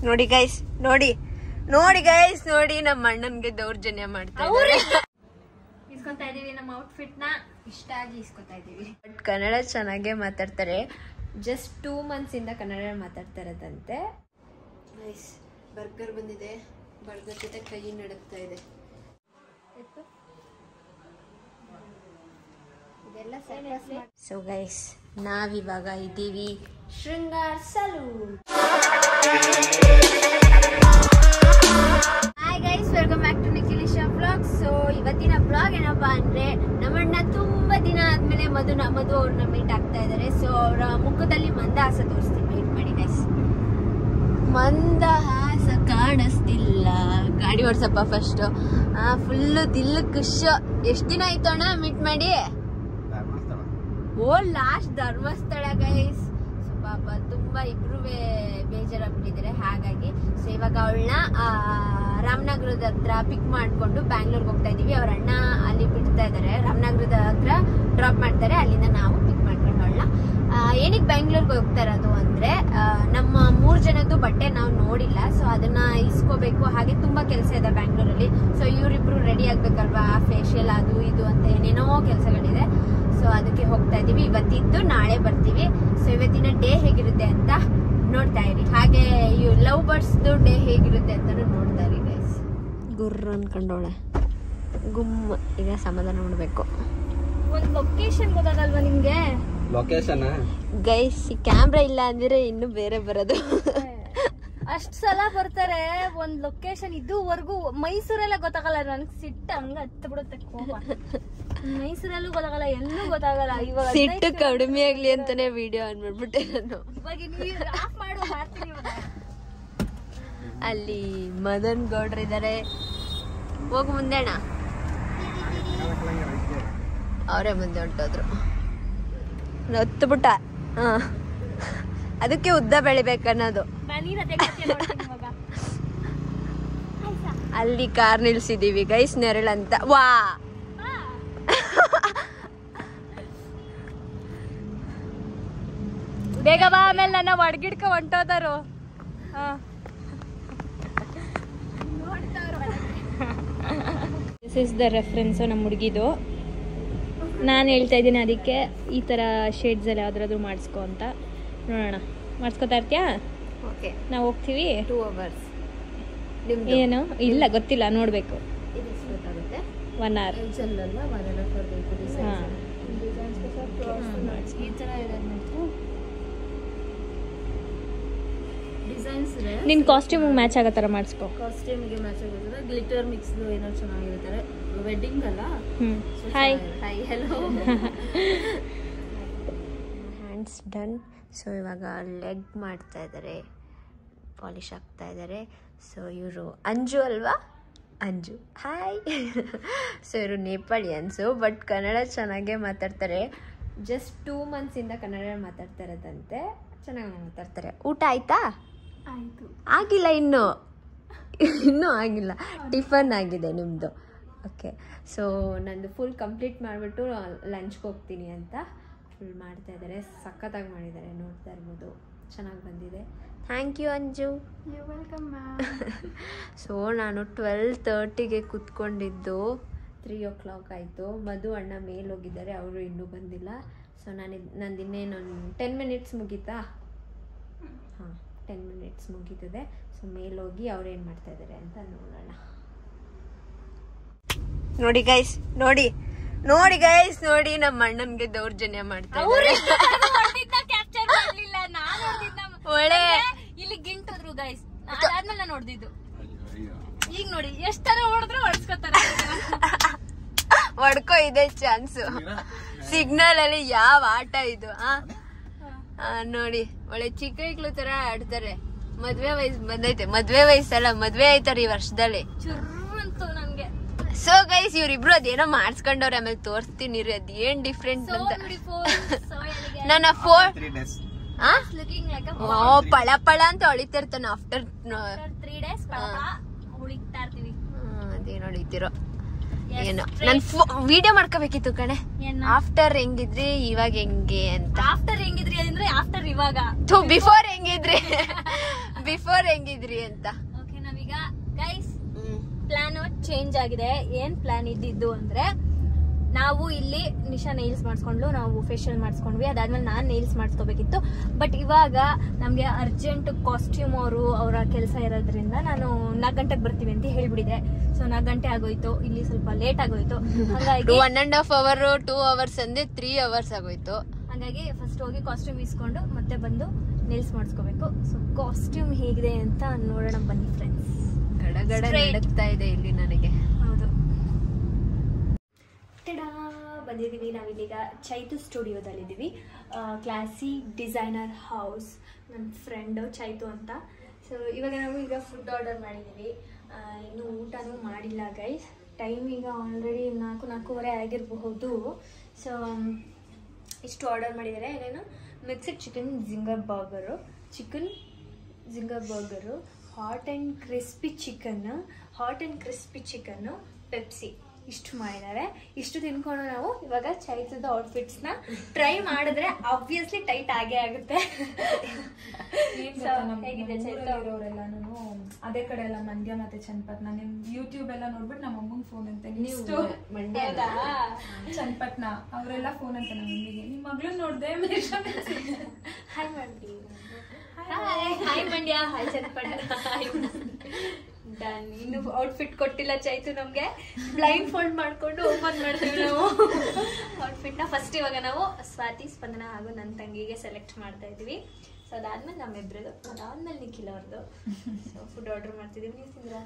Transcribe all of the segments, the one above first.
ನೋಡಿ ಗೈಸ್ ನೋಡಿ ನೋಡಿ ಗೈಸ್ ನೋಡಿ ನಮ್ಮ ಅಣ್ಣನ್ಗೆ ದೌರ್ಜನ್ಯ ಮಾಡ್ತಾ ಇದ್ದಾರೆ ಇಸ್ಕೊಂತಾ ಇದೀವಿ ನಮ್ಮ ಔಟ್ಫಿಟ್ ನ ಇಷ್ಟ ಆಗಿ ಇಸ್ಕೊತಾ ಇದೀವಿ ಬಟ್ ಕನ್ನಡ ಚೆನ್ನಾಗೇ ಮಾತಾಡ್ತಾರೆ ಜಸ್ಟ್ ಟೂ ಮಂತ್ಸ್ ಇಂದ ಕನ್ನಡ ಮಾತಾಡ್ತಾ ಇರೋದಂತೆ ನೈಸ್ ಬರ್ಗರ್ ಬಂದಿದೆ ಬರ್ಗರ್ ಜೊತೆ ಕೈ ನಡುಕ್ತಾ ಇದೆ ಸೊ ಗೈಸ್ ನಾವಿವಾಗ ಇದ್ದೀವಿ Shringar salon hi guys welcome back to Nikhilisha blog so ಇವತ್ತಿನ ಬ್ಲಾಗ್ ಏನಪ್ಪಾ ಅಂದ್ರೆ ನಮ್ಮಣ್ಣ ತುಂಬಾ ದಿನ ಆದ್ಮೇಲೆ ಮಧು ಮಧು ಅವ್ರನ್ನ ಮೀಟ್ ಆಗ್ತಾ ಇದಾರೆ ಸೊ ಅವರ ಮುಖದಲ್ಲಿ ಮಂದಹಾಸ ತೋರಿಸ್ತೀನಿ ಮೀಟ್ ಮಾಡಿ ಗೈಸ್ ಮಂದಹಾಸ ಕಾಣಿಸ್ತಿಲ್ಲ ಗಾಡಿ ಓಡ್ಸಪ್ಪ ಫಸ್ಟ್ ಫುಲ್ಲು ದಿಲ್ ಖುಷ್ ಎಷ್ಟ್ ದಿನ ಆಯ್ತು ಅಣ್ಣ ಮೀಟ್ ಮಾಡಿ ಓ ಲಾಸ್ಟ್ ಧರ್ಮಸ್ಥಳ ಗೈಸ್ ಸೊ ಪಾಪ ತುಂಬಾ ಇಬ್ರು ಬೇಜಾರಾಗ್ಬಿಟ್ಟಿದ್ದಾರೆ ಹಾಗಾಗಿ ಸೊ ಇವಾಗ ಅವಳನ್ನ ರಾಮನಗರದ ಹತ್ರ ಪಿಕ್ ಮಾಡ್ಕೊಂಡು ಬ್ಯಾಂಗ್ಳೂರ್ಗೆ ಹೋಗ್ತಾ ಇದೀವಿ ಅವ್ರ ಅಣ್ಣ ಅಲ್ಲಿ ಬಿಡ್ತಾ ಇದಾರೆ ರಾಮನಗರದ ಹತ್ರ ಡ್ರಾಪ್ ಮಾಡ್ತಾರೆ ಅಲ್ಲಿಂದ ನಾವು ಪಿಕ್ ಮಾಡ್ಕೊಂಡು ಅವಳನ್ನ ಏನಕ್ಕೆ ಬ್ಯಾಂಗ್ಳೂರ್ಗೆ ಹೋಗ್ತಾ ಇರೋದು ಅಂದ್ರೆ ಆ, ನಮ್ಮ ಮೂರ್ ಜನದ್ದು ಬಟ್ಟೆ ನಾವು ನೋಡಿಲ್ಲ ಸೊ ಅದನ್ನ ಇಸ್ಕೋಬೇಕು ಹಾಗೆ ತುಂಬಾ ಕೆಲಸ ಇದೆ ಬ್ಯಾಂಗ್ಳೂರಲ್ಲಿ ಸೊ ಇವರಿಬ್ರು ರೆಡಿ ಆಗ್ಬೇಕಲ್ವಾ ಫೇಶಿಯಲ್ ಅದು ಇದು ಅಂತ ಏನೇನೋ ಕೆಲಸಗಳಿದೆ ಸೊ ಅದಕ್ಕೆ ಹೋಗ್ತಾ ಇದೀವಿ ಇವತ್ತಿದ್ದು ನಾಳೆ ಬರ್ತೀವಿ ಸೊ ಇವತ್ತಿನ ಡೇ ಹೇಗಿರುತ್ತೆ ಅಂತ ನೋಡ್ತಾ ಇರಿ ಹಾಗೆ ಲವ್ ಬರ್ಡ್ಸ್ ಡೇ ಹೇಗಿರುತ್ತೆ ಅಂತ ನೋಡ್ತಾ ಇರಿ ಗೈಸ್ ಗುರ್ರ ಅನ್ಕೊಂಡೋಳೆ ಗುಮ್ ಈಗ ಸಮಾಧಾನ ಮಾಡ್ಬೇಕು ಒಂದ್ ಲೊಕೇಶನ್ ಗೊತ್ತಾಗಲ್ವಾ ನಿಮ್ಗೆ ಲೊಕೇಶನ್ ಗೈಸ್ ಈ ಕ್ಯಾಮ್ರಾ ಇಲ್ಲ ಅಂದ್ರೆ ಇನ್ನು ಬೇರೆ ಬರೋದು ಅಷ್ಟ್ ಸಲ ಬರ್ತಾರೆ ಒಂದ್ ಲೊಕೇಶನ್ ಇದುವರೆಗೂ ಮೈಸೂರೆಲ್ಲ ಗೊತ್ತಾಗಲ್ಲ ನನ್ಗೆ ಸಿಟ್ಟು ಹಂಗ ಹತ್ತು ಬಿಡುತ್ತೆ ಕೋಪ ಮೈಸೂರಲ್ಲೂ ಗೊತ್ತಾಗಲ್ಲ ಎಲ್ಲೂ ಗೊತ್ತಾಗಲ್ಲ ಇವಾಗ ಸಿಟ್ಟು ಕಡಿಮೆ ಆಗ್ಲಿ ಅಂತಾನೆ ವಿಡಿಯೋ ಆನ್ ಮಾಡ್ಬಿಟ್ಟೆ ನಾನು ಇವಾಗ ನೀವು ಆಫ್ ಮಾಡು ಮಾಡ್ತೀನಿ ಇವಾಗ. ಅಲ್ಲಿ ಮದನ್ ಗೌಡ್ರು ಇದಾರೆ ಹೋಗು ಮುಂದೆ ಅಣ್ಣ ಅವರೇ ಮುಂದೆ ಹೊಂಟೋದ್ರು ಹತ್ತು ಬಿಟ್ಟ ಹಾ ಅದಕ್ಕೆ ಉದ್ದ ಬೆಳಿಬೇಕನ್ನೋದು ಬಾ, ನೀನ್ ಅದೇ ಕಥೆ ನೋಡ್ತೀನಿ ಇವಾಗ. ಅಲ್ಲಿ ಕಾರ್ ನಿಲ್ಸಿದೀವಿ ಗೈಸ್ ನೆರಳಂತ ವಾ ಬೇಗ ಬಾ ಆಮೇಲೆ ನನ್ನ ಒಡ್ಗಿಡ್ಕ ಹೊಂಟೋದರು ದಿಸ್ ಇಸ್ ದ ರೆಫರೆನ್ಸು ನಮ್ಮ ಹುಡುಗಿದು ನಾನು ಹೇಳ್ತಾ ಇದ್ದೀನಿ ಅದಕ್ಕೆ ಈ ಥರ ಶೇಡ್ಸಲ್ಲಿ ಯಾವ್ದಾದ್ರು ಮಾಡಿಸ್ಕೊ ಅಂತ ನೋಡೋಣ ಮಾಡಿಸ್ಕೊತಾ ಇರ್ತೀಯಾ ಓಕೆ ನಾವು ಹೋಗ್ತೀವಿ ಟೂ ಅವರ್ಸ್ ನಿಮ್ದು ಏನು ಇಲ್ಲ ಗೊತ್ತಿಲ್ಲ ನೋಡಬೇಕು ಇದು ಎಷ್ಟು ಗೊತ್ತಾಗುತ್ತೆ ಒನ್ ಅವರ್ ಅಲ್ಲ ಒನ್ ಅಂಡ್ ಹಾಫ್ ಬೇಕು ಹಾಂ ಈ ತರ ಇದೆ ಡಿಸೈನ್ಸ್ ಇದೆ ನಿನ್ನ ಕಾಸ್ಟ್ಯೂಮಿಗೆ ಮ್ಯಾಚ್ ಆಗೋ ಥರ ಮಾಡಿಸ್ಕೊ ಕಾಸ್ಟ್ಯೂಮ್ಗೆ ಮ್ಯಾಚ್ ಆಗಿರ್ತದೆ ಗ್ಲಿಟರ್ ಮಿಕ್ಸ್ ಏನೋ ಚೆನ್ನಾಗಿರ್ತಾರೆ ವೆಡ್ಡಿಂಗ್ ಅಲ್ಲ ಹ್ಞೂ hi hi hello hands done so ಇವಾಗ ಲೆಗ್ ಮಾಡ್ತಾ ಇದ್ದಾರೆ ಪಾಲಿಶ್ ಆಗ್ತಾ ಇದ್ದಾರೆ ಸೊ ಇವರು ಅಂಜು ಅಲ್ವಾ ಅಂಜು ಹಾಯ್ ಸೊ ಇವರು ನೇಪಾಳಿಯನ್ಸು ಬಟ್ ಕನ್ನಡ ಚೆನ್ನಾಗೇ ಮಾತಾಡ್ತಾರೆ ಜಸ್ಟ್ ಟೂ ಮಂತ್ಸಿಂದ ಕನ್ನಡ ಮಾತಾಡ್ತಾ ಇರೋದಂತೆ ಚೆನ್ನಾಗಿ ಮಾತಾಡ್ತಾರೆ ಊಟ ಆಯ್ತಾ ಆಯ್ತು ಆಗಿಲ್ಲ ಇನ್ನು ಇನ್ನೂ ಆಗಿಲ್ಲ ಟಿಫನ್ ಆಗಿದೆ ನಿಮ್ಮದು ಓಕೆ ಸೊ ನಂದು ಫುಲ್ ಕಂಪ್ಲೀಟ್ ಮಾಡಿಬಿಟ್ಟು ಲಂಚ್ಗೆ ಹೋಗ್ತೀನಿ ಅಂತ ಫುಲ್ ಮಾಡ್ತಾ ಇದ್ದಾರೆ ಸಖತ್ತಾಗಿ ಮಾಡಿದ್ದಾರೆ ನೋಡ್ತಾ ಇರ್ಬೋದು ಚೆನ್ನಾಗಿ ಬಂದಿದೆ thank you Anju welcome so ನಾನು ಟ್ವೆಲ್ ತರ್ಟಿಗೆ ಕೂತ್ಕೊಂಡಿದ್ದು ತ್ರೀ ಓ ಕ್ಲಾಕ್ ಆಯಿತು ಮಧು ಅಣ್ಣ ಮೇಲೆ ಹೋಗಿದ್ದಾರೆ ಅವರು ಇನ್ನೂ ಬಂದಿಲ್ಲ ಸೊ ನಾನು ನಂದು ಇನ್ನೇನೊಂದು ಟೆನ್ ಮಿನಿಟ್ಸ್ ಮುಗೀತಾ ಹಾಂ ಟೆನ್ ಮಿನಿಟ್ಸ್ ಮುಗೀತದೆ ಸೊ ಮೇಲೋಗಿ ಅವ್ರು ಏನು ಮಾಡ್ತಾ ಇದ್ದಾರೆ ಅಂತ ನೋಡೋಣ ನೋಡಿ ಗೈಸ್ ನೋಡಿ ನೋಡಿ ಗೈಸ್ ನೋಡಿ ನಮ್ಮ ಅಣ್ಣನ್ಗೆ ದೌರ್ಜನ್ಯ ಮಾಡ್ತಾ ಇದ್ದಾರೆ ಕ್ಯಾಪ್ಚರ್ ಮಾಡಲಿಲ್ಲ ನಾನು ಒಳ್ಳೆ ಇಲ್ಲಿ ಗಿಂಟದ್ರು ಗೈಸ್ ಅದಾದ್ಮೇಲೆ ನಾನು ನೋಡ್ದಿದ್ದು ಈಗ ನೋಡಿ ಎಷ್ಟರ ಹೊಡೆದ್ರು ಹೊಡ್ಸ್ಕೊತಾರೆ ಹೊಡ್ಕೋ ಇದೆ ಚಾನ್ಸ್ ಸಿಗ್ನಲ್ ಅಲ್ಲಿ ಯಾವ ಆಟ ಇದು ಆ ಆ, ನೋಡಿ ಒಳ್ಳೆ ಚಿಕ್ಕ ಮಕ್ಳು ತರ ಆಡ್ತಾರೆ ಮದ್ವೆ ವಯಸ್ಸು ಬಂದೈತೆ ಮದ್ವೆ ವಯಸ್ಸಲ್ಲ ಮದ್ವೆ ಆಯ್ತಾರೆ ಈ ವರ್ಷದಲ್ಲಿ ಚುರ್ರು ಅಂತು ನನ್ಗೆ ಸೊ ಗೈಸ್ ಇವ್ರಿಬ್ರು ಅದೇನೋ ಮಾಡಿಸ್ಕೊಂಡವ್ರೆ ಆಮೇಲೆ ತೋರಿಸ್ತೀನಿ ರೀ ಅದ್ ಏನ್ ಡಿಫ್ರೆಂಟ್ so ಅಂತ beautiful so elegant ನನ್ನ ಫೋರ್ ತ್ರೀ ಡೇಸ್ ಆ looking like a ಓ ಪಳ ಪಳ ಅಂತ ಹೊಳಿತಿರ್ತಾನೆ ಆಫ್ಟರ್ after three days ಪಳ ಉಳಿತಾ ಇರ್ತೀವಿ ಅದೇನ್ ಹೊಳಿತಿರೋ Yes, ಏನೋ straight. ನನ್ ವಿಡಿಯೋ ಮಾಡ್ಕೋಬೇಕಿತ್ತು ಕಣೆ ಏನ ಆಫ್ಟರ್ ಹೆಂಗಿದ್ರಿ ಇವಾಗ ಹೆಂಗೆ ಅಂತ ಆಫ್ಟರ್ ಹೆಂಗಿದ್ರಿ ಅಂದ್ರೆ ಆಫ್ಟರ್ ಇವಾಗ ಥು ಬಿಫೋರ್ ಹೆಂಗಿದ್ರಿ ಬಿಫೋರ್ ಹೆಂಗಿದ್ರಿ ಅಂತ ಓಕೆ ನಾವೀಗ ಗೈಸ್ ಹ್ಮ್ ಪ್ಲಾನ್ ಚೇಂಜ್ ಆಗಿದೆ ಏನ್ ಪ್ಲಾನ್ ಇದ್ದಿದ್ದು ಅಂದ್ರೆ ನಾವು ಇಲ್ಲಿ ನಿಶಾ ನೈಲ್ಸ್ ಮಾಡಿಸ್ಕೊಂಡ್ಲು ನಾವು ಫೇಶಿಯಲ್ ಮಾಡಿಸ್ಕೊಂಡ್ವಿ ಅದಾದ್ಮೇಲೆ ನಾನು ನೈಲ್ಸ್ ಮಾಡಿಸ್ಕೋಬೇಕಿತ್ತು ಬಟ್ ಇವಾಗ ನಮಗೆ ಅರ್ಜೆಂಟ್ ಕಾಸ್ಟ್ಯೂಮ್ ಅವರು ಅವರ ಕೆಲಸ ಇರೋದ್ರಿಂದ ನಾನು ನಾಲ್ಕು ಗಂಟೆಗೆ ಬರ್ತೀವಿ ಅಂತ ಹೇಳ್ಬಿಡಿದೆ ಸೊ ನಾಲ್ಕು ಗಂಟೆ ಆಗೋಯ್ತು ಇಲ್ಲಿ ಸ್ವಲ್ಪ ಲೇಟ್ ಆಗೋಯ್ತು ಹಾಗಾಗಿ one and half hour two hours ಅಂದ್ರೆ ತ್ರೀ ಅವರ್ಸ್ ಆಗೋಯ್ತು ಹಾಗಾಗಿ ಫಸ್ಟ್ ಹೋಗಿ ಕಾಸ್ಟ್ಯೂಮ್ ಇಸ್ಕೊಂಡು ಮತ್ತೆ ಬಂದು ನೈಲ್ಸ್ ಮಾಡಿಸ್ಕೋಬೇಕು ಸೊ ಕಾಸ್ಟ್ಯೂಮ್ ಹೇಗಿದೆ ಅಂತ ನೋಡೋಣ ಬನ್ನಿ ಫ್ರೆಂಡ್ಸ್ ಗಡಗಡ Straight. ನಡಕ್ತಾ ಇದೆ ಇಲ್ಲಿ ನನಗೆ ಹೌದು ಟಡಾ ಬಂದಿದ್ದೀವಿ ನಾವಿಲ್ಲೀಗ ಚೈತು ಸ್ಟುಡಿಯೋದಲ್ಲಿದ್ದೀವಿ ಕ್ಲಾಸಿ ಡಿಸೈನರ್ ಹೌಸ್ ನನ್ನ ಫ್ರೆಂಡು ಚೈತು ಅಂತ ಸೊ ಇವಾಗ ನಾವು ಈಗ ಫುಡ್ ಆರ್ಡರ್ ಮಾಡಿದ್ದೀವಿ ಆ, ಇನ್ನೂ ಊಟನೂ ಮಾಡಿಲ್ಲ ಗೈಸ್ ಟೈಮ್ ಈಗ ಆಲ್ರೆಡಿ ನಾಲ್ಕು ನಾಲ್ಕೂವರೆ ಆಗಿರಬಹುದು ಸೊ ಇಷ್ಟು ಆರ್ಡರ್ ಮಾಡಿದ್ದಾರೆ ಏನೇನು mixed chicken zinger burger chicken zinger burger hot and crispy chicken hot and crispy chicken Pepsi ಇಷ್ಟು ಮಾಡಿದ್ದಾರೆ ಇಷ್ಟು ತಿನ್ಕೊಂಡು ನಾವು ಇವಾಗ ಚೈತದ ಔಟ್ಫಿಟ್ಸ್ನ ಟ್ರೈ ಮಾಡಿದ್ರೆ ಆಬ್ವಿಯಸ್ಲಿ ಟೈಟ್ ಆಗೇ ಆಗುತ್ತೆ ಏನ್ So, ಗೊತ್ತಾ, ನಮ್- ಹೇಗಿದೆ ನಮ್ಮ ಚೈತ್ರ? ಊರಲ್ಲಿರೋರೆಲ್ಲಾನು ಅದೇ ಕಡೆ ಎಲ್ಲ ಮಂಡ್ಯ ಮತ್ತೆ ಚನ್ನಪಟ್ಟಣ ನಿಮ್ ಯೂಟ್ಯೂಬ್ ಎಲ್ಲ ನೋಡ್ಬಿಟ್ಟು ನಮ್ಮ ಅಮ್ಮಂಗ್ ಫೋನ್ ಅಂತ ನೀವು ನೀವು ಮಂಡ್ಯ ಚನ್ನಪಟ್ಟಣ ಅವರೆಲ್ಲ ಫೋನ್ ಅಂತ ನಮ್ಮ ಮಮ್ಮಿಗೆ ನಿಮ್ ಮಗಳು ನೋಡ್ದೆ ಹಾಯ್ ಮಾಡಿ hi Mandya hi Channapatna done ಇನ್ನು ಔಟ್ಫಿಟ್ ಕೊಟ್ಟಿಲ್ಲ ಚೈತು ನಮ್ಗೆ ಬ್ಲೈಂಡ್ ಫೋಲ್ಡ್ ಮಾಡ್ಕೊಂಡು ಓಪನ್ ಮಾಡ್ತೀವಿ ನಾವು ಔಟ್ಫಿಟ್ ನ ಫಸ್ಟ್ ಇವಾಗ ನಾವು ಸ್ವಾತಿ ಸ್ಪಂದನ ಹಾಗೂ ನನ್ನ ತಂಗಿಗೆ ಸೆಲೆಕ್ಟ್ ಮಾಡ್ತಾ ಇದೀವಿ ಸೊ ಅದಾದ್ಮೇಲೆ ನಮ್ಮಿಬ್ರದ್ದು ಅದಾದ್ಮೇಲೆ ನಿಖಿಲ್ ಅವ್ರದ್ದು ಸೊ ಫುಡ್ ಆರ್ಡರ್ ಮಾಡ್ತಿದೀವಿ ನೀವು ತಿಂದ್ರ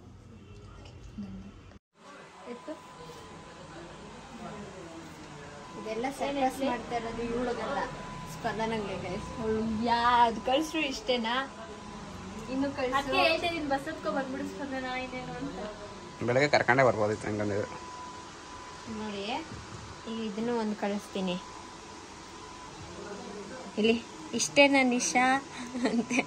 ಇದೆಲ್ಲ ಸರ್ಕಸ್ ಮಾಡ್ತಾ ಇರೋದು ಇವಳಿಗೆಲ್ಲ ಸ್ಪಂದನಂಗೆ ಗೈಸ್ ಯಾವ್ದು ಕಳ್ಸ್ರು ಇಷ್ಟೇನಾ ಇನ್ನು ಅದಕ್ಕೆ ಕಳ್ಸು ಹೇಳ್ತಾ ಇದೀನಿ ಬಸ್ ಹತ್ಕೊ ಬಂದ್ಬಿಡು ಸ್ಪಂದನ ಇನ್ನೇನು ಅಂತ ಬೆಳಗ್ಗೆ ಕರ್ಕೊಂಡೇ ಬರ್ಬೋದಿತ್ತು ಹಂಗಂದಿದ್ರು ನೋಡಿ ಈಗ ಇದನ್ನು ಒಂದು ಕಳಿಸ್ತೀನಿ ಇಲ್ಲಿ ಇಷ್ಟೇನಾ ನಿಶಾ ಅಂತೆ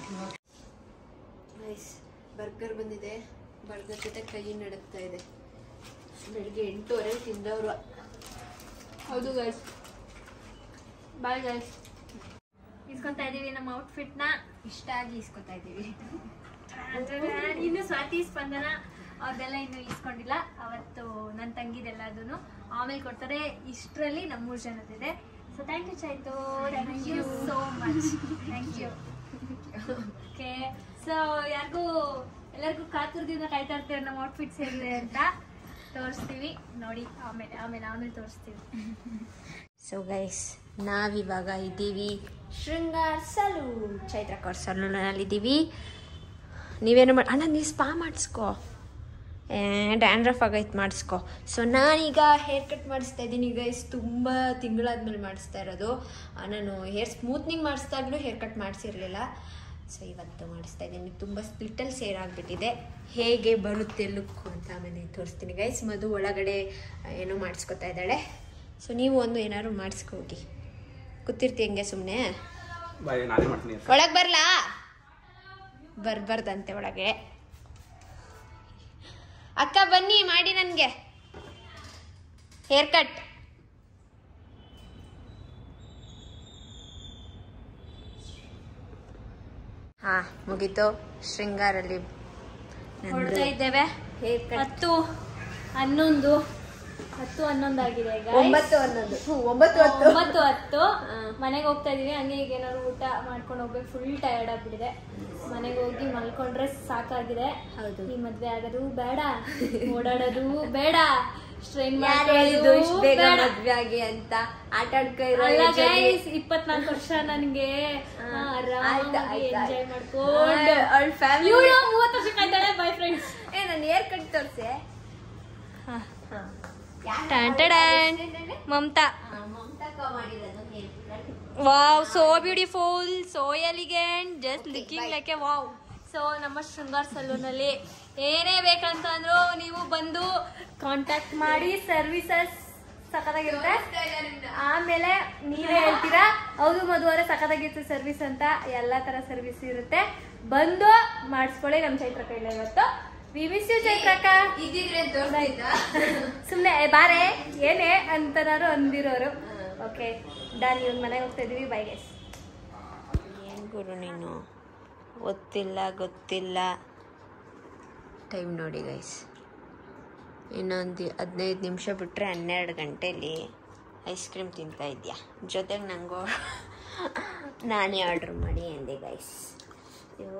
ಬರ್ಗರ್ ಬಂದಿದೆ ಬರ್ಗರ್ ಜೊತೆ ಕೈ ನಡುತ್ತಾ ಇದೆ ಬೆಳಿಗ್ಗೆ ಎಂಟೂವರೆ ತಿಂದವರು ಹೌದು ಗೈಸ್ ಬಾಯ್ ಗೈಸ್ ಇಸ್ಕೊಂತಾ ಇದೀವಿ ನಮ್ಮ ಔಟ್ಫಿಟ್ ನ ಇಷ್ಟ ಆಗಿ ಇಸ್ಕೊತಾ ಇದ್ದೀವಿ ಇನ್ನು ಸ್ವಾತಿ ಸ್ಪಂದನ ಅವ್ರದೆಲ್ಲ ಇನ್ನು ಇಸ್ಕೊಂಡಿಲ್ಲ ಅವತ್ತು ನನ್ನ ತಂಗಿದೆಲ್ಲದನ್ನು ಆಮೇಲೆ ಕೊಡ್ತಾರೆ ಇಷ್ಟರಲ್ಲಿ ನಮ್ಮ ಮೂರು ಜನದಿದೆ so thank you Chaitu thank you so much thank you okay so ಯಾರಿಗೂ ಎಲ್ಲರಿಗೂ ಕಾತುರದಿಂದ ಕಾಯ್ತಾ ಇರ್ತೀರ ನಮ್ಮ ಔಟ್ಫಿಟ್ಸ್ ಹೇಗಿದೆ ಅಂತ ತೋರಿಸ್ತೀವಿ ನೋಡಿ ಆಮೇಲೆ ಆಮೇಲೆ ಆಮೇಲೆ ತೋರಿಸ್ತೀವಿ ಸೊ ಗೈಸ್ ನಾವಿವಾಗ ಇದ್ದೀವಿ ಶೃಂಗಾರ್ ಸಲೂನ್ ಚೈತ್ರ ಕೌರ್ ಸಲೂನಲ್ಲಿದ್ದೀವಿ ನೀವೇನು ಮಾಡಿ ಅಣ್ಣ ನೀವು ಸ್ಪಾ ಮಾಡಿಸ್ಕೋ ಡ್ಯಾಂಡ್ರಫ್ ಆಗೈತೆ ಮಾಡಿಸ್ಕೊ ಸೊ ನಾನೀಗ ಹೇರ್ ಕಟ್ ಮಾಡಿಸ್ತಾ ಇದ್ದೀನಿ ಗೈಸ್ ತುಂಬ ತಿಂಗಳಾದ್ಮೇಲೆ ಮಾಡಿಸ್ತಾ ಇರೋದು ಆ, ನಾನು ಹೇರ್ ಸ್ಮೂತ್ನಿಂಗ್ ಮಾಡಿಸ್ದಾಗಲೂ ಹೇರ್ ಕಟ್ ಮಾಡಿಸಿರಲಿಲ್ಲ ಸೊ ಇವತ್ತು ಮಾಡಿಸ್ತಾ ಇದ್ದೀನಿ ತುಂಬ ಸ್ಪ್ಲಿಟ್ಟಲ್ಲಿ ಸೇರ್ ಆಗಿಬಿಟ್ಟಿದೆ ಹೇಗೆ ಬರುತ್ತೆ ಲುಕ್ ಅಂತ ಆಮೇಲೆ ತೋರಿಸ್ತೀನಿ ಗೈಸ್ ಮಧು ಒಳಗಡೆ ಆ, ಏನೋ ಮಾಡಿಸ್ಕೊತಾ ಇದ್ದಾಳೆ ಸೊ ನೀವು ಒಂದು ಏನಾದ್ರು ಮಾಡಿಸ್ಕೋಗಿ ಕೂತಿರ್ತಿ ಹೆಂಗೆ ಸುಮ್ಮನೆ ಬಾಯ್ ನಾನೇ ಮಾಡ್ತೀನಿ ಒಳಗೆ ಬರ್ಲಾ ಬರ್ಬಾರ್ದಂತೆ ಒಳಗೆ ಅಕ್ಕ ಬನ್ನಿ ಮಾಡಿ ನನಗೆ ಹೇರ್ ಕಟ್ ಹಾ ಮುಗೀತು ಶೃಂಗಾರಲ್ಲಿ ಹೊಡ್ತಾ ಇದ್ದೇವೆ ಹೇರ್ ಕಟ್ ಹತ್ತು ಹನ್ನೊಂದು ಹತ್ತು ಹನ್ನೊಂದು ಆಗಿದೆ guys. ಒಂಬತ್ತು ಹನ್ನೊಂದು ಹ್ಞೂ, ಒಂಬತ್ತು ಹತ್ತು ಒಂಬತ್ತು ಹತ್ತು ಹಾ. ಮನೆಗೆ ಹೋಗ್ತಾ ಇದೀವಿ ಹಂಗೆ ಈಗ ಏನಾದ್ರು ಊಟ ಮಾಡ್ಕೊಂಡು ಹೋಗ್ಬೇಕು ಫುಲ್ ಟಯರ್ಡ್ ಆಗ್ಬಿಟ್ಟಿದೆ ಮನೆಗೆ ಹೋಗಿ ಮಲ್ಕೊಂಡ್ರೆ ಸಾಕಾಗಿದೆ ಹೌದು ಈ ಮದ್ವೆ ಆಗೋದು ಬೇಡ ಓಡಾಡೋದು ಬೇಡ ಸ್ಟ್ರೈನ್ ಯಾರು ಹೇಳಿದ್ದು ಇಷ್ಟು ಬೇಗ ಮದ್ವೆ ಆಗಿ ಅಂತ ಆಟ ಆಡ್ಕೊ ಇರೋ ಅಲ್ಲ age ಅಲ್ಲಿ. ಗೈಸ್ ಇಪ್ಪತ್ನಾಲ್ಕು ವರ್ಷ ನನ್ಗೆ ಹಾ. ಆರಾಮಾಗಿ ಆಯ್ತು, ಆಯ್ತು, ಎಂಜಾಯ್ ಆಯ್ತು. ಮಾಡ್ಕೊಂಡು ಆ, ಅವ್ಳ್ family- ಇವಳು ಮೂವತ್ತು ವರ್ಷ ಕಾಯ್ತಾಳೆ ಬೈ ಫ್ರೆಂಡ್ಸ್ ಏ ನಾನು ಏರ್ ಕಟ್ ತೋರ್ಸೆ Mamata wow so beautiful so elegant just looking like a wow so ನಮ್ಮ ಶೃಂಗಾರ್ ಸಲೂನಲ್ಲಿ ಏನೇ ಬೇಕಂತಂದ್ರು ನೀವು ಬಂದು ಕಾಂಟ್ಯಾಕ್ಟ್ ಮಾಡಿ ಸರ್ವಿಸಸ್ ಸಖತ್ತಾಗಿರುತ್ತೆ ಆಮೇಲೆ ನೀವೇ ಹೇಳ್ತೀರಾ ಹೌದು ಮದುವರೆ ಸಖತ್ತಾಗಿತ್ತು ಸರ್ವಿಸ್ ಅಂತ ಎಲ್ಲ ತರ ಸರ್ವಿಸ್ ಇರುತ್ತೆ ಬಂದು ಮಾಡಿಸ್ಕೊಳ್ಳಿ ನಮ್ಮ ಚೈತ್ರ ಕೈಲ ಇವತ್ತು ವಿ ಮಿಸ್ ಯು ಚೈತ್ರಕ್ಕ ಇದ್ದಿದ್ರೆ ತೋರ್ಸಿದ್ದ ಸುಮ್ಮನೆ ಬಾರೆ ಏನೇ ಅಂತನಾರು ಅಂದಿರೋರು ಓಕೆ ಡನ್ ಇವಾಗ ಮನೆಗೆ ಹೋಗ್ತಾ ಇದೀವಿ ಬೈ ಗೈಸ್ ಏನ್ ಗುರು ನೀನು ಗೊತ್ತಿಲ್ಲ ಗೊತ್ತಿಲ್ಲ ಟೈಮ್ ನೋಡಿ ಗೈಸ್ ಇನ್ನೊಂದು ಹದಿನೈದು ನಿಮಿಷ ಬಿಟ್ಟರೆ ಹನ್ನೆರಡು ಗಂಟೆಲಿ ಐಸ್ ಕ್ರೀಮ್ ತಿಂತಾ ಇದೆಯಾ ಜೊತೆಗೆ ನನಗೂ ನಾನೇ ಆರ್ಡ್ರ್ ಮಾಡಿ ಅಂದೆ ಗೈಸ್ ಅಯ್ಯೋ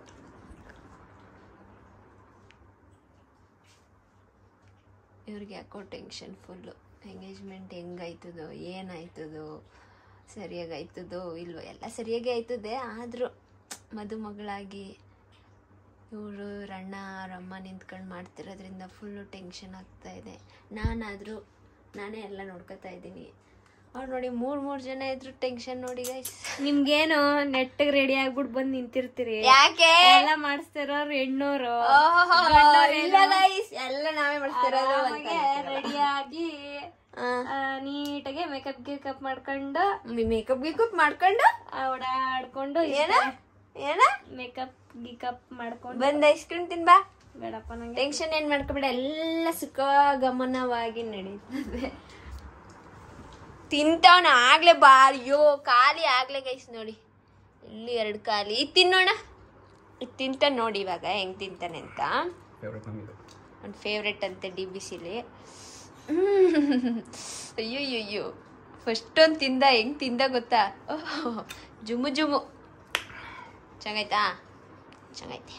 ಇವ್ರಿಗೆ ಯಾಕೋ ಟೆನ್ಷನ್ ಫುಲ್ಲು ಎಂಗೇಜ್ಮೆಂಟ್ ಹೆಂಗಾಯ್ತದೋ ಏನಾಯ್ತದೋ ಸರಿಯಾಗಿ ಆಯ್ತದೋ ಇಲ್ವೋ ಎಲ್ಲ ಸರಿಯಾಗಿ ಆಯ್ತದೆ ಆದರೂ ಮದುಮಗಳಾಗಿ ಇವರು ಅಣ್ಣ ಅವ್ರ ಅಮ್ಮ ನಿಂತ್ಕೊಂಡು ಮಾಡ್ತಿರೋದ್ರಿಂದ ಫುಲ್ಲು ಟೆನ್ಷನ್ ಆಗ್ತಾ ಇದೆ ನಾನಾದರೂ ನಾನೇ ಎಲ್ಲ ನೋಡ್ಕೊತಾ ಇದ್ದೀನಿ ಅವ್ರು ನೋಡಿ ಮೂರು ಮೂರು ಜನ ಇದ್ರು ಟೆನ್ಷನ್ ನೋಡಿ ಗೈಸ್ ನಿಮ್ಗೇನು ನೆಟ್ಟಗ್ ರೆಡಿ ಆಗ್ಬಿಟ್ಟು ಬಂದ್ ನಿಂತಿರ್ತೀರಿ ಯಾಕೆ ಎಲ್ಲ ಮಾಡಿಸ್ತಿರೋರು ಹೆಣ್ಣೋರು ಇಲ್ಲ ಗೈಸ್ ಎಲ್ಲ ನಾವೇ ಮಾಡ್ತಿರೋದು ರೆಡಿಯಾಗಿ ನೀಟಾಗಿ ಮೇಕಪ್ ಗಿಕಪ್ ಮಾಡ್ಕೊಂಡು ಮೇಕಪ್ ಗಿಕಪ್ ಮಾಡ್ಕೊಂಡು ಆ, ಓಡಾಡ್ಕೊಂಡು ಏನ ಏನ ಮೇಕಪ್ ಗಿಕಪ್ ಮಾಡ್ಕೊಂಡು ಬಂದ್ ಐಸ್ ಕ್ರೀಮ್ ತಿನ್ಬಾ ಬೇಡಪ್ಪ ನಂಗೆ ಟೆನ್ಷನ್ ಏನ್ ಮಾಡ್ಕೊಬೇಡ ಎಲ್ಲ ಸುಖ ಗಮನವಾಗಿ ನಡೀತದೆ ತಿಂತವನ ಆಗ್ಲೇ ಬಾ ಅಯ್ಯೋ ಖಾಲಿ ಆಗ್ಲೇ ಗೈಸ್ ನೋಡಿ ಇಲ್ಲಿ ಎರಡು ಖಾಲಿ ಇದ್ ತಿನ್ನೋಣ ಇದು ತಿಂತ ನೋಡಿ ಇವಾಗ ಹೆಂಗ್ ತಿಂತಾನೆ ಅಂತ ಫೇವ್ರೆಟ್ ನಮಗೆ ಒಂದು ಫೇವ್ರೆಟ್ ಅಂತೆ ಡಿ ಬಿ ಸಿಲಿ ಅಯ್ಯೋ ಅಯ್ಯೋ ಫಸ್ಟ್ ಒಂದು ತಿಂದ ಹೆಂಗ್ ತಿಂದ ಗೊತ್ತಾ ಓಹ್ ಜುಮು ಜುಮು ಚೆನ್ನಾಯ್ತಾ ಚೆನ್ನಾಯ್ತೆ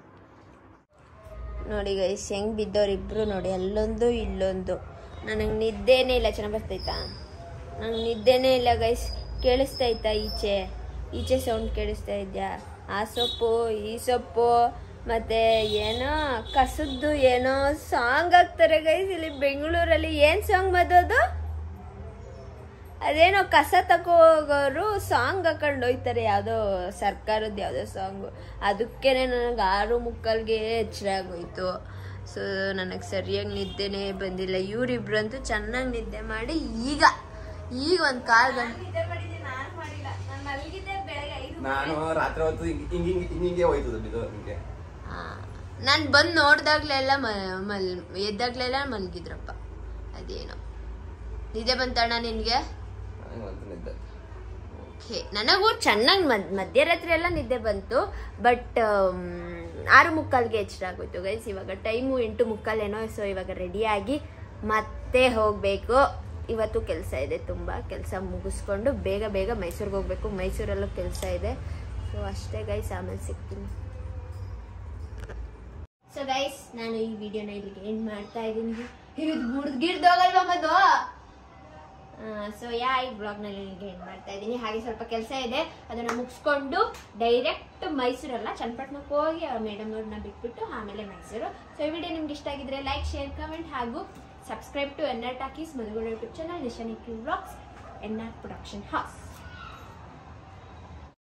ನೋಡಿ ಗೈಸ್ ಹೆಂಗ್ ಬಿದ್ದವ್ರಿಬ್ರು ನೋಡಿ ಅಲ್ಲೊಂದು ಇಲ್ಲೊಂದು ನನಗೆ ನಿದ್ದೆನೇ ಇಲ್ಲ ಚೆನ್ನಾಗಿ ಬರ್ತೈತಾ ನಂಗೆ ನಿದ್ದೆನೇ ಇಲ್ಲ ಗೈಸ್ ಕೇಳಿಸ್ತೈತಾ ಈಚೆ ಈಚೆ ಸೌಂಡ್ ಕೇಳಿಸ್ತಾ ಇದ್ಯಾ ಆ ಸೊಪ್ಪು ಈ ಸೊಪ್ಪು ಮತ್ತೆ ಏನೋ ಕಸದ್ದು ಏನೋ ಸಾಂಗ್ ಹಾಕ್ತಾರೆ ಗೈಸ್ ಇಲ್ಲಿ ಬೆಂಗಳೂರಲ್ಲಿ ಏನು ಸಾಂಗ್ ಬದೋದು ಅದೇನೋ ಕಸ ತಗೋ ಹೋಗೋರು ಸಾಂಗ್ ಹಾಕೊಂಡು ಹೋಯ್ತಾರೆ ಯಾವುದೋ ಸರ್ಕಾರದ್ದು ಯಾವುದೋ ಸಾಂಗು ಅದಕ್ಕೇನೆ ನನಗೆ ಆರು ಮುಕ್ಕಲ್ಗೆ ಎಚ್ಚರ ಆಗೋಯ್ತು ಸೊ ನನಗೆ ಸರಿಯಾಗಿ ನಿದ್ದೆನೇ ಬಂದಿಲ್ಲ ಇವರಿಬ್ರಂತೂ ಚೆನ್ನಾಗಿ ನಿದ್ದೆ ಮಾಡಿ ಈಗ ಈಗ ಒಂದು ಕಾಲ್ ಗಂಟೆ ನಾನು ರಾತ್ರಿ ಹೊತ್ತು ಹಿಂಗ್ ಹಿಂಗ್ ಹಿಂಗ್ ಹಿಂಗೆ ಹೋಯ್ತದ ಬಿದ್ದು ಹಿಂಗೆ ನಾನು ಬಂದು ನೋಡ್ದಾಗ್ಲೆಲ್ಲ ಮ ಮಲ್ ಎದ್ದಾಗ್ಲೆಲ್ಲ ಮಲಗಿದ್ರಪ್ಪ ಅದೇನೋ ನಿದ್ದೆ ಬಂತಣ್ಣ ನಿನಗೆ ಹಂಗ್ ಅಂತ ನಿದ್ದೆ ಓಕೆ ನನಗೂ ಚೆನ್ನಾಗಿ ಮದ್ ಮಧ್ಯರಾತ್ರಿ ಎಲ್ಲ ನಿದ್ದೆ ಬಂತು ಬಟ್ ಆರು ಮುಕ್ಕಾಲ್ಗೆ ಎಚ್ಚರ ಆಗೋಯ್ತು ಗೈಸ್ ಇವಾಗ ಟೈಮು ಎಂಟು ಮುಕ್ಕಾಲೇನೋ ಸೊ ಇವಾಗ ರೆಡಿಯಾಗಿ ಮತ್ತೆ ಹೋಗಬೇಕು ಇವತ್ತು ಕೆಲಸ ಇದೆ ತುಂಬ ಕೆಲಸ ಮುಗಿಸ್ಕೊಂಡು ಬೇಗ ಬೇಗ ಮೈಸೂರಿಗೆ ಹೋಗಬೇಕು ಮೈಸೂರಲ್ಲೂ ಕೆಲಸ ಇದೆ ಸೊ ಅಷ್ಟೇ ಗೈಸ್ ಆಮೇಲೆ ಸಿಗ್ತೀನಿ ಸೊ ಗೈಸ್ ನಾನು ಈ ವಿಡಿಯೋನ ಇಲ್ಲಿಗೆ ಎಂಡ್ ಮಾಡ್ತಾ ಇದ್ದೀನಿ ಇದು ಮುಡ್ಗಿಡ್ದೋಗಲ್ವಾ ಮದು ಸೊ ಯಾ ಈ ಬ್ಲಾಗ್ನಲ್ಲಿ ಇಲ್ಲಿಗೆ ಎಂಡ್ ಮಾಡ್ತಾ ಇದ್ದೀನಿ ಹಾಗೆ ಸ್ವಲ್ಪ ಕೆಲಸ ಇದೆ ಅದನ್ನ ಮುಗಿಸ್ಕೊಂಡು ಡೈರೆಕ್ಟ್ ಮೈಸೂರಲ್ಲ ಚನ್ನಪಟ್ಟಣಕ್ಕೆ ಹೋಗಿ ಮೇಡಮ್ ಅವ್ರನ್ನ ಬಿಟ್ಬಿಟ್ಟು ಆಮೇಲೆ ಮೈಸೂರು ಸೊ ಈ ವಿಡಿಯೋ ನಿಮ್ಗೆ ಇಷ್ಟ ಆಗಿದ್ರೆ ಲೈಕ್ ಶೇರ್ ಕಮೆಂಟ್ ಹಾಗೂ subscribe to N R talkies ಮದುಗಳ ಯೂಟ್ಯೂಬ್ ಚಾನಲ್ ನಿಶಾನಿಕ್ blogs N R production house